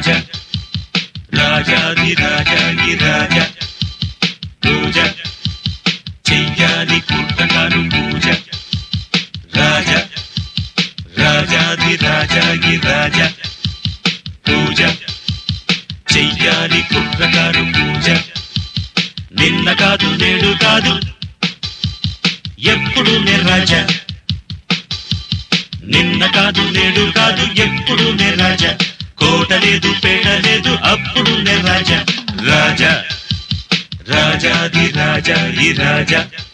రాజా రాజాది రాజా ఈ రాజా పూజ చెయ్యాలి పుట్టకాను పూజ రాజా రాజాది రాజా ఈ రాజా పూజ చెయ్యాలి కుట్రకారు పూజ నిన్న కాదు నేడు కాదు ఎప్పుడు నే రాజా నిన్న కాదు నేడు కాదు ఎప్పుడు నే రాజా కోట లేదు పేట లేదు అప్పుడు నే రాజా రాజా రాజాది రాజా ఈ రాజా